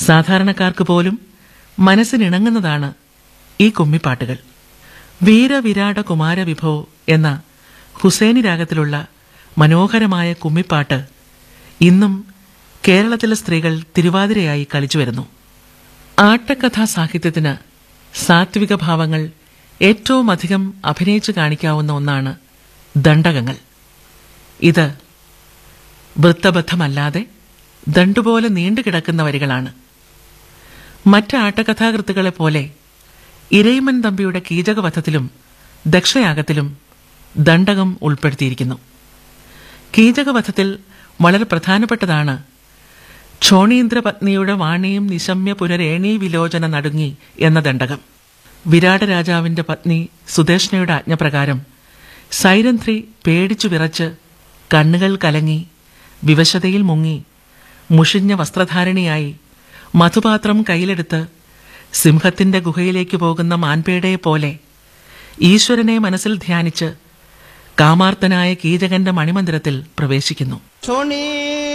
സാധാരണക്കാർക്ക് പോലും മനസ്സിനിണങ്ങുന്നതാണ് ഈ കുമ്മിപ്പാട്ടുകൾ വീരവിരാട കുമാരവിഭോ എന്ന ഹുസൈനി രാഗത്തിലുള്ള മനോഹരമായ കുമ്മിപ്പാട്ട് ഇന്നും കേരളത്തിലെ സ്ത്രീകൾ തിരുവാതിരയായി കളിച്ചു വരുന്നു ആട്ടക്കഥാ സാഹിത്യത്തിന് സാത്വിക ഭാവങ്ങൾ ഏറ്റവും അധികം അഭിനയിച്ചു കാണിക്കാവുന്ന ഒന്നാണ് ദണ്ഡകങ്ങൾ ഇത് വൃത്തബദ്ധമല്ലാതെ ദണ്ടുപോലെ നീണ്ടുകിടക്കുന്ന വരികളാണ് മറ്റ് ആട്ടകഥാകൃത്തുക്കളെ പോലെ ഇരയിമൻ തമ്പിയുടെ കീചകവധത്തിലും ദക്ഷയാഗത്തിലും ദണ്ഡകം ഉൾപ്പെടുത്തിയിരിക്കുന്നു കീചകവധത്തിൽ വളരെ പ്രധാനപ്പെട്ടതാണ് ക്ഷോണീന്ദ്രപത്നിയുടെ വാണിയും നിശമ്യ പുനരേണീ വിലോചന നടുങ്ങി എന്ന ദണ്ഡകം വിരാട രാജാവിന്റെ പത്നി സുദേഷ്ണയുടെ ആജ്ഞപ്രകാരം സൈരന്ധ്രി പേടിച്ചു വിറച്ച് കണ്ണുകൾ കലങ്ങി വിവശതയിൽ മുങ്ങി മുഷിഞ്ഞ വസ്ത്രധാരണിയായി മധുപാത്രം കയ്യിലെടുത്ത് സിംഹത്തിന്റെ ഗുഹയിലേക്ക് പോകുന്ന മാൻപേടയെ പോലെ ഈശ്വരനെ മനസ്സിൽ ധ്യാനിച്ച് കാമാർത്തനായ കീചകന്റെ മണിമന്ദിരത്തിൽ പ്രവേശിക്കുന്നു ക്ഷോണീ